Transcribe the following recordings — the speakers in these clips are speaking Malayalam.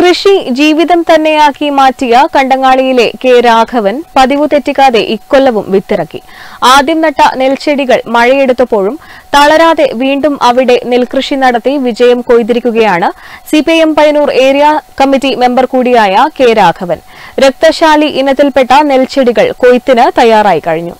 കൃഷി ജീവിതം തന്നെയാക്കി മാറ്റിയ കണ്ടങ്ങാളിയിലെ കെ രാഘവൻ പതിവ് തെറ്റിക്കാതെ ഇക്കൊല്ലവും വിത്തിറക്കി ആദ്യം നട്ട നെൽച്ചെടികൾ മഴയെടുത്തപ്പോഴും തളരാതെ വീണ്ടും അവിടെ നെൽകൃഷി നടത്തി വിജയം കൊയ്തിരിക്കുകയാണ് CPIM Payyannur area committee member കൂടിയായ കെ രാഘവൻ രക്തശാലി ഇനത്തിൽപ്പെട്ട നെൽച്ചെടികൾ കൊയ്ത്തിന് തയ്യാറായി കഴിഞ്ഞു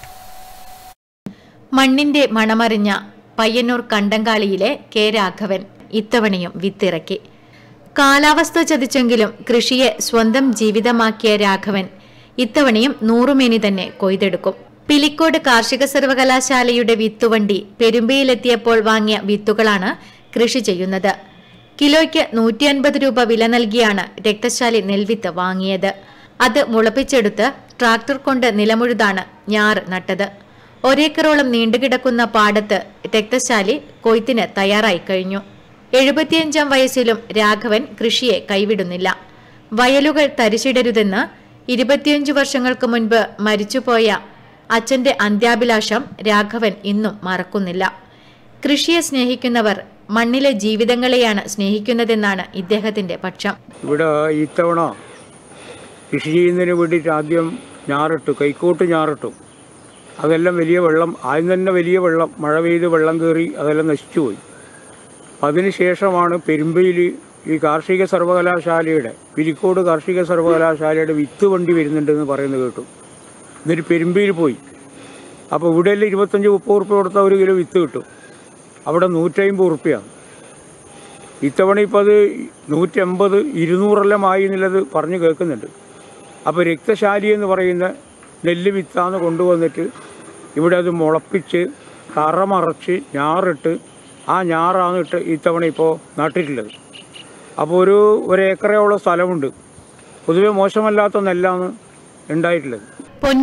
മണ്ണിന്റെ മണമറിഞ്ഞ പയ്യന്നൂർ കണ്ടങ്കാളിയിലെ കെ രാഘവൻ ഇത്തവണയും വിത്തിറക്കി കാലാവസ്ഥ ചതിച്ചെങ്കിലും കൃഷിയെ സ്വന്തം ജീവിതമാക്കിയ രാഘവൻ ഇത്തവണയും നൂറുമേനി തന്നെ കൊയ്തെടുക്കും പിലിക്കോട് കാർഷിക സർവകലാശാലയുടെ വിത്തുവണ്ടി പെരുമ്പയിലെത്തിയപ്പോൾ വാങ്ങിയ വിത്തുകളാണ് കൃഷി ചെയ്യുന്നത് കിലോയ്ക്ക് നൂറ്റി അൻപത് രൂപ വില നൽകിയാണ് രക്തശാലി നെൽവിത്ത് വാങ്ങിയത് അത് മുളപ്പിച്ചെടുത്ത് ട്രാക്ടർ കൊണ്ട് നിലമുഴുതാണ് ഞാറ് നട്ടത് ഒരേക്കറോളം നീണ്ടുകിടക്കുന്ന പാടത്ത് രക്തശാലി കൊയ്ത്തിന് തയ്യാറായി കഴിഞ്ഞു എഴുപത്തിയഞ്ചാം വയസ്സിലും രാഘവൻ കൃഷിയെ കൈവിടുന്നില്ല വയലുകൾ തരിച്ചിടരുതെന്ന് ഇരുപത്തിയഞ്ചു വർഷങ്ങൾക്ക് മുൻപ് മരിച്ചുപോയ അച്ഛന്റെ അന്ത്യാഭിലാഷം രാഘവൻ ഇന്നും മറക്കുന്നില്ല കൃഷിയെ സ്നേഹിക്കുന്നവർ മണ്ണിലെ ജീവിതങ്ങളെയാണ് സ്നേഹിക്കുന്നതെന്നാണ് ഇദ്ദേഹത്തിന്റെ പക്ഷം ഇവിടെ ഇത്തവണ കൃഷി ചെയ്യുന്നതിന് വേണ്ടിയിട്ട് ആദ്യം ഞാറിട്ടു കൈക്കോട്ട് ഞാറിട്ടു അതെല്ലാം വലിയ വെള്ളം ആദ്യം തന്നെ വലിയ വെള്ളം മഴ പെയ്ത് വെള്ളം കയറി അതെല്ലാം നശിച്ചുപോയി അതിനുശേഷമാണ് പെരുമ്പയിൽ ഈ കാർഷിക സർവകലാശാലയുടെ പിലിക്കോട് കാർഷിക സർവകലാശാലയുടെ വിത്ത് വണ്ടി വരുന്നുണ്ടെന്ന് പറയുന്നത് കേട്ടു എന്നിട്ട് പെരുമ്പയിൽ പോയി അപ്പോൾ ഇവിടെയെല്ലാം ഇരുപത്തഞ്ച് മുപ്പത് ഉറുപ്പ്യ കൊടുത്ത ഒരു കിലോ വിത്ത് കിട്ടും അവിടെ നൂറ്റമ്പത് ഉറുപ്പ്യാണ് ഇത്തവണ ഇപ്പോൾ അത് നൂറ്റമ്പത് ഇരുന്നൂറെല്ലാം ആയി എന്നുള്ളത് പറഞ്ഞു കേൾക്കുന്നുണ്ട് അപ്പോൾ രക്തശാലി എന്ന് പറയുന്ന നെല്ല് വിത്താന്ന് കൊണ്ടുവന്നിട്ട് ഇവിടെ അത് മുളപ്പിച്ച് കറ മറച്ച് ഞാറിട്ട് ആ ഞാറാണ് ഇട്ട് ഇത്തവണ ഇപ്പോൾ നട്ടിട്ടുള്ളത് അപ്പോൾ ഒരു ഒരു ഏക്കറയോളം സ്ഥലമുണ്ട് പൊതുവെ മോശമല്ലാത്ത നെല്ലാണ് ഉണ്ടായിട്ടുള്ളത്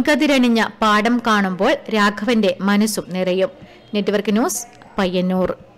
പൊൻകതിരണിഞ്ഞ പാടം കാണുമ്പോൾ രാഘവന്റെ മനസ്സും നിറയും നെറ്റ്വർക്ക് ന്യൂസ് പയ്യന്നൂർ